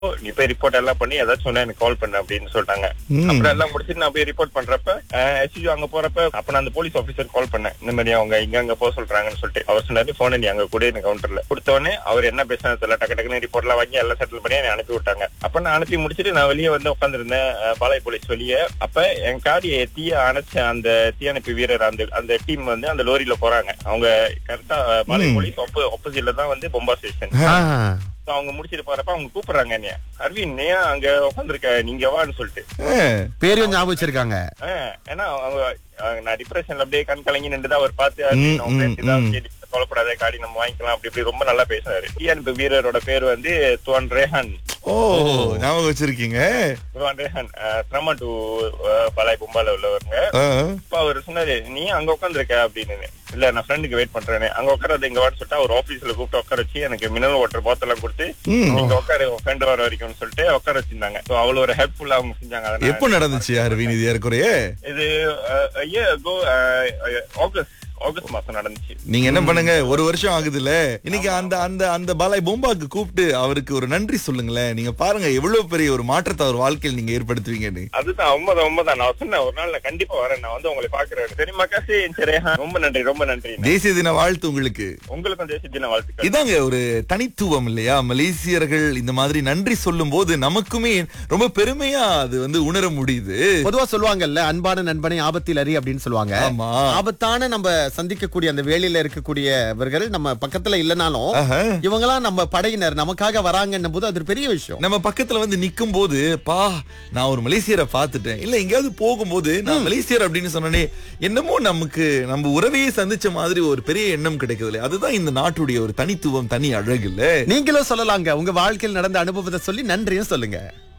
நீ போய் ரிப்போர்ட் எல்லாம் பண்ணி ஏதாச்சும் சொன்னா எனக்கு கால் பண்ணு அப்படின்னு சொல்லிட்டாங்க ம். அப்புறம் எல்லாம் முடிச்சுட்டு நான் போய் ரிப்போர்ட் பண்றப்ப எஸ்யூ அங்க போறப்ப அப்ப நான் அந்த போலீஸ் ஆபீசர் கால் பண்ணேன் இந்த மாதிரி அவங்க இங்க அங்க போக சொல்றாங்கன்னு சொல்லிட்டு அவர் சொன்னாரு போன நீ அங்க கூட எனக்கு கவுண்டர்ல கொடுத்த உடனே அவர் என்ன பேசினா தெரியல டக்கு டக்குன்னு ரிப்போர்ட் எல்லாம் வாங்கி எல்லாம் செட்டில் பண்ணி என்னை அனுப்பி விட்டாங்க அப்ப நான் அனுப்பி முடிச்சுட்டு நான் வெளியே வந்து உட்காந்துருந்தேன் பாளைய போலீஸ் வெளியே அப்ப என் காடி தீய அணைச்ச அந்த தீயணைப்பு வீரர் அந்த அந்த டீம் வந்து அந்த லோரியில போறாங்க அவங்க கரெக்டா பாளைய ம். போலீஸ் ஆப்போசிட்ல தான் வந்து பொம்பா ஸ்டேஷன் ஆ. So அவங்க முடிச்சிட்டு போறப்ப அவங்க கூப்பிடுறாங்க என்னைய அரவிந்த் நீ ஏன் அங்க உட்காந்துருக்க நீங்க வான்னு சொல்லிட்டு ஆ. பேரையும் ஞாபகம் வச்சிருக்காங்க ஆஹ் ஏன்னா அவங்க அவங்க நான் டிப்ரெஷன்ல அப்படியே கண் கலங்கி நின்று அவர் பார்த்து ம், "அரவிந்த், உன் ம், friend தான் ம். சரி, கவலைப்படாத காடி நம்ம வாங்கிக்கலாம் அப்படி இப்படி ரொம்ப நல்லா பேசினாரு டிஎன்பி வீரரோட பேர் வந்து துவான் ரேஹான் ஓ ஞாபகம் வச்சிருக்கீங்க துவான் ரேஹான் திரமா டு பலாய் கும்பால உள்ளவருங்க ஆ. அப்ப அவர் சொன்னாரு நீ அங்க உட்காந்துருக்க அப்படின்னு இல்ல நான் ஃப்ரெண்டுக்கு வெயிட் பண்றேனே அங்க உட்காரது இங்க வான்னு சொல்லிட்டு அவர் ஆபீஸ்ல கூப்பிட்டு உட்கார வச்சு எனக்கு மினரல் வாட்டர் பாட்டில் எல்லாம் கொடுத்து ம். நீங்க உட்காரு உன் ஃப்ரெண்ட் வர வரைக்கும்னு சொல்லிட்டு உட்கார வச்சிருந்தாங்க சோ அவ்வளவு ஒரு ஹெல்ப்ஃபுல்லா அவங்க செஞ்சாங்க அதனால எப்போ நடந்துச்சு அரவிந்த் இது ஏறக்குறைய இது கோ ஆகஸ்ட் ஆகஸ்ட் மாசம் நடந்துச்சு நீங்க என்ன பண்ணுங்க ஒரு வருஷம் ஆகுதுல்ல இன்னைக்கு அந்த அந்த அந்த பாலாய் பொம்பாக்கு கூப்பிட்டு அவருக்கு ஒரு நன்றி சொல்லுங்களேன் நீங்க பாருங்க எவ்வளவு பெரிய ஒரு மாற்றத்தை அவர் வாழ்க்கையில் நீங்க ஏற்படுத்துவீங்கன்னு அதுதான் உண்மைதான் உண்மைதான் நான் சொன்னேன் ஒரு நாள் நான் கண்டிப்பா வரேன் நான் வந்து உங்களை பாக்குறேன் தெரியுமா காசி சரி ரொம்ப நன்றி ரொம்ப நன்றி தேசிய தின வாழ்த்து உங்களுக்கு உங்களுக்கும் தேசிய தின வாழ்த்துக்கள் இதாங்க ஒரு தனித்துவம் இல்லையா மலேசியர்கள் இந்த மாதிரி நன்றி சொல்லும் போது நமக்குமே ரொம்ப பெருமையா அது வந்து உணர முடியுது பொதுவா சொல்லுவாங்கல்ல அன்பான நண்பனை ஆபத்தில் அறி அப்படின்னு சொல்லுவாங்க ஆமா ஆபத்தான நம்ம சந்திக்கக்கூடிய அந்த வேலையில இருக்கக்கூடியவர்கள் நம்ம பக்கத்துல இல்லனாலும் ஆஹா. இவங்கெல்லாம் நம்ம படையினர் நமக்காக வராங்கன்னும் போது அது ஒரு பெரிய விஷயம் நம்ம பக்கத்துல வந்து நிக்கும் போது பா நான் ஒரு மலேசியரை பார்த்துட்டேன் இல்ல எங்கேயாவது போகும்போது நான் மலேசியர் அப்படின்னு சொன்னனே என்னமோ நமக்கு நம்ம உறவையே சந்திச்ச மாதிரி ஒரு பெரிய எண்ணம் கிடைக்குது இல்லையா? அதுதான் இந்த நாட்டுடைய ஒரு தனித்துவம் தனி அழகு இல்ல நீங்களும் சொல்லலாங்க உங்க வாழ்க்கையில் நடந்த அனுபவத்தை சொல்லி நன்றியும் சொல்லுங்க